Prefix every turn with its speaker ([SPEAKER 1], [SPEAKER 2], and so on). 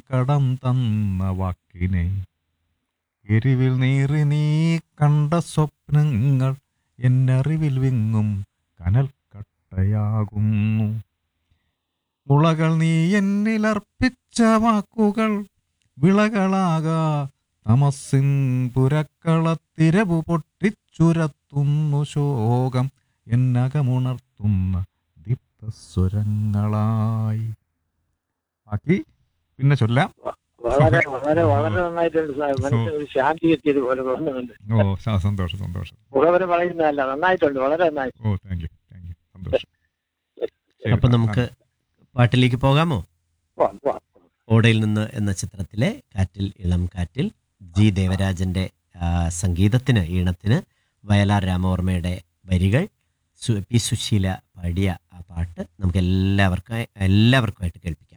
[SPEAKER 1] കടം തന്ന വാക്കിനെ എരിവിൽ നീറി നീ കണ്ട സ്വപ്നങ്ങൾ എന്നറിവിൽ വിങ്ങും കനൽ കട്ടയാകുന്നു മുളകൾ നീ എന്നിലർപ്പിച്ച വാക്കുകൾ വിളകളാകാ തമസിൻ പുരക്കളത്തിരവു പൊട്ടിച്ചുരത്തുന്നു ശോകം എന്നകമുണർത്തുന്ന ദീപ്തസ്വരങ്ങളായി ബാക്കി പിന്നെ ചൊല്ലാം
[SPEAKER 2] വളരെ വളരെ വളരെ നന്നായിട്ടുണ്ട് സാർ മനസ്സിന് ഒരു ശാന്തി എത്തിയത് പോലെ തോന്നുന്നുണ്ട്
[SPEAKER 1] ഓ സ- സന്തോഷം സന്തോഷം
[SPEAKER 2] മുഖവരെ പറയുന്നതല്ല നന്നായിട്ടുണ്ട് വളരെ നന്നായി
[SPEAKER 1] oh thank you thank you സന്തോഷം ശരി,
[SPEAKER 3] അപ്പൊ നമുക്ക് പാട്ടിലേക്ക് പോകാമോ
[SPEAKER 2] പോവാം, പോവാം.
[SPEAKER 3] ഓടയിൽ നിന്ന് എന്ന ചിത്രത്തിലെ കാറ്റിൽ ഇളം കാറ്റിൽ ജി ദേവരാജന്റെ ആ, സംഗീതത്തിന് ഈണത്തിന് വയലാർ രാമവർമ്മയുടെ വരികൾ സു പി സുശീല പാടിയ ആ പാട്ട് നമുക്ക് എല്ലാവർക്കും എല്ലാവർക്കുമായിട്ട് കേൾപ്പിക്കാം